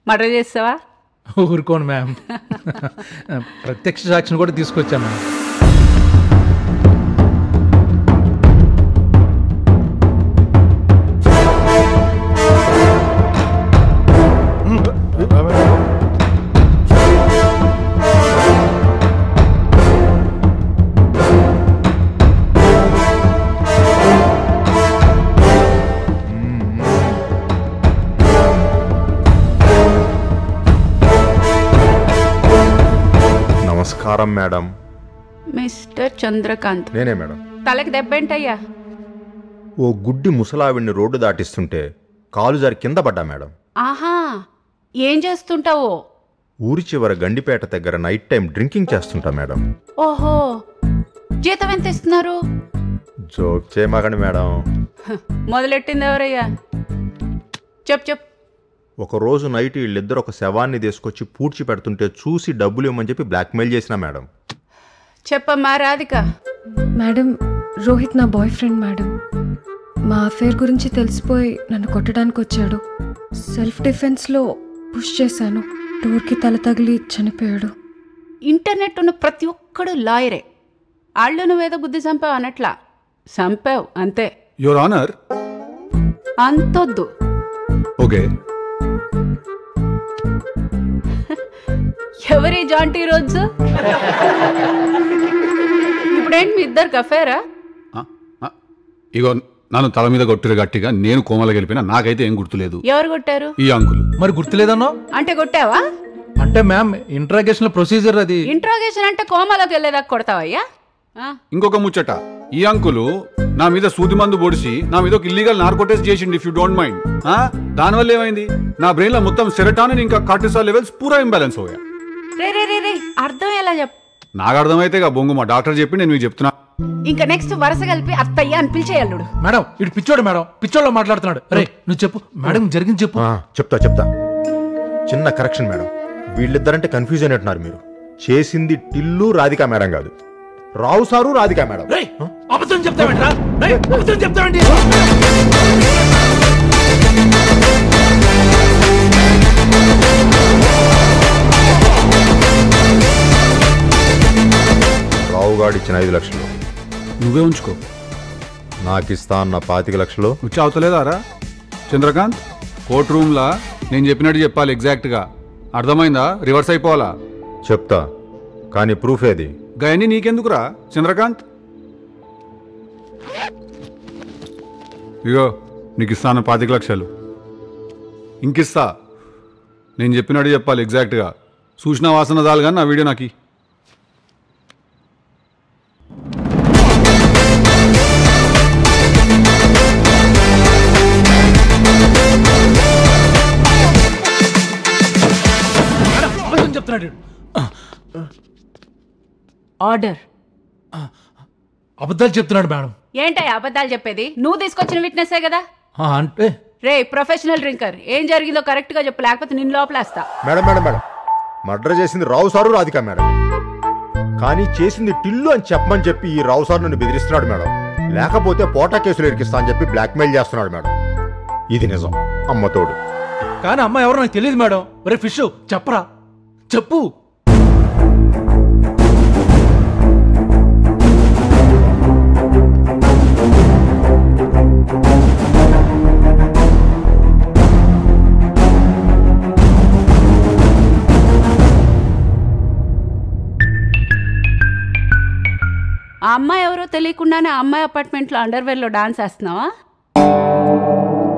Murder చేస్తావా ఊరుకోను ma'am ప్రత్యక్ష సాక్షిని కూడా తీసుకొచ్చాను మ్యామ్ నమస్కారం మేడం మిస్టర్ చంద్రకాంత్ నేనే మేడం తలకి దెబ్బేంటయ్యా ఓ గుడ్డి ముసలావిడ్ని రోడ్డు దాటిస్తుంటే కాలు జారి కింద పడ్డా మేడం ఆహా ఏం చేస్తుంటావో ఊరి చివర గండిపేట దగ్గర నైట్ టైం డ్రింకింగ్ చేస్తుంటా మేడం ఓహో జీతం ఎంత ఇస్తున్నారు జోక్ చేయమాకండి మేడం హ, మొదలెట్టింది ఎవరయ్యా చెప్ చెప్ ఒక రోజు నైట్ వీళ్ళిద్దరు ఒక శవాన్ని తీసుకొచ్చి పూడ్చి పెడుతుంటే చూసి డబ్బులు ఇవ్వమని చెప్పి బ్లాక్మెయిల్ చేసిన మేడం చెప్పమ్మా రాధిక మేడం రోహిత్ నా బాయ్ ఫ్రెండ్ మేడం మా అఫేర్ గురించి తెలిసిపోయి నన్ను కొట్టడానికి వచ్చాడు సెల్ఫ్ డిఫెన్స్లో పుష్ చేశాను డోర్కి తల తగిలి చనిపోయాడు ఇంటర్నెట్ ఉన్న ప్రతి ఒక్కడు లాయరే ఆళ్ళు నువ్వేదో బుద్ధి చంపావు అనట్లా చంపావు అంతే యువర్ ఆనర్ అంతొద్దు ఓకే ఎవరి జాంటీ రోజు ఇప్పుడేంటి మీ ఇద్దరు కఫేరా ఇగో నన్ను తల మీద కొట్టిరు గట్టిగా నేను కోమల గెలిపినా నాకైతే ఏం గుర్తులేదు ఎవరు కొట్టారు ఈ అంకుల్ మరి గుర్తులేదన్నో అంటే కొట్టావా అంటే మ్యామ్ ఇంట్రాగేషన్ ప్రొసీజర్ అది ఇంట్రాగేషన్ అంటే కోమాలోకి వెళ్ళేదాకా కొడతావయ్యా ఆ, ఇంకొక ముచ్చట ఈ అంకులు నా మీద సూది మందు పొడిచి నా మీద ఒక ఇల్లీగల్ నార్కోటెస్ చేసిండి ఇఫ్ యూ డోంట్ మైండ్ దానివల్ల ఏమైంది నా బ్రెయిన్ లో మొత్తం సెరటానిన్ ఇంకా కార్టిసాల్ లెవెల్స్ పూరా ఇంబ్యాలెన్స్ అయ్యా రే రే రే రే అర్థం ఎలా చెప్ నాకు అర్థమైతే ఇక బొంగు మా డాక్టర్ చెప్పి నేను మీకు చెప్తున్నా ఇంకా నెక్స్ట్ వరుస కలిపి అత్తయ్య అని పిలిచేయల్లుడు మేడం ఇటు పిచ్చోడు మేడం పిచ్చోళ్ళు మాట్లాడుతున్నాడు రే నువ్వు చెప్పు మేడం జరిగింది చెప్పు ఆ, చెప్తా చెప్తా చిన్న కరెక్షన్ మేడం వీళ్ళిద్దరంటే కన్ఫ్యూజ్ అయినట్టున్నారు మీరు చేసింది టిల్లు రాధిక మేడం కాదు రావు సారు రాధిక మేడం రేయ్, అబద్ధం చెప్తావేంట్రా రేయ్, అబద్ధం చెప్తావేంటి రావు గాడు ఇచ్చిన ఐదు లక్షలు నువ్వే ఉంచుకో నాకు ఇస్తా అన్న పాతిక లక్షలు వచ్చి అవతలేదారా చంద్రకాంత్ కోర్ట్ రూమ్లా నేను చెప్పినట్టు చెప్పాలి ఎగ్జాక్ట్గా అర్థమైందా రివర్స్ అయిపోవాలా చెప్తా కానీ ప్రూఫ్ ఏది గయని నీకెందుకురా చంద్రకాంత్ ఇగో నీకు ఇస్తాను పాతిక లక్షలు ఇంకిస్తా నేను చెప్పినట్టు చెప్పాలి ఎగ్జాక్ట్గా సూచన వాసన దాలు కానీ నా వీడియో నాకు ఇయ్యి. మేడం అబద్ధం చెప్తున్నాడు వీడు. ఆర్డర్ అబద్ధాలు చెప్తున్నాడు మేడం ఏంటయ్య అబద్ధాలు చెప్పేది నువ్వు తీసుకొచ్చిన విట్నెస్సే కదా ఆ, అంటే రే ప్రొఫెషనల్ డ్రింకర్ ఏం జరిగిందో కరెక్ట్ గా చెప్పు లేకపోతే నిన్ను లోపలేస్తా మేడం మేడం మేడం మర్డర్ చేసింది రావు సారు రాధిక మేడం కానీ చేసింది టిల్లు అని చెప్పమని చెప్పి ఈ రావు సార్ నన్ను బెదిరిస్తున్నాడు మేడం లేకపోతే పోటా కేసులు ఇరికిస్తా అని చెప్పి బ్లాక్మెయిల్ చేస్తున్నాడు మేడం ఇది నిజం అమ్మతోడు కానీ అమ్మ ఎవరో నాకు తెలియదు మేడం ఒరే ఫిష్ చెప్పరా చెప్పు ఆ అమ్మాయి ఎవరో తెలియకుండానే ఆ అమ్మాయి అపార్ట్మెంట్లో అండర్వేర్లో డాన్స్ వేస్తున్నావా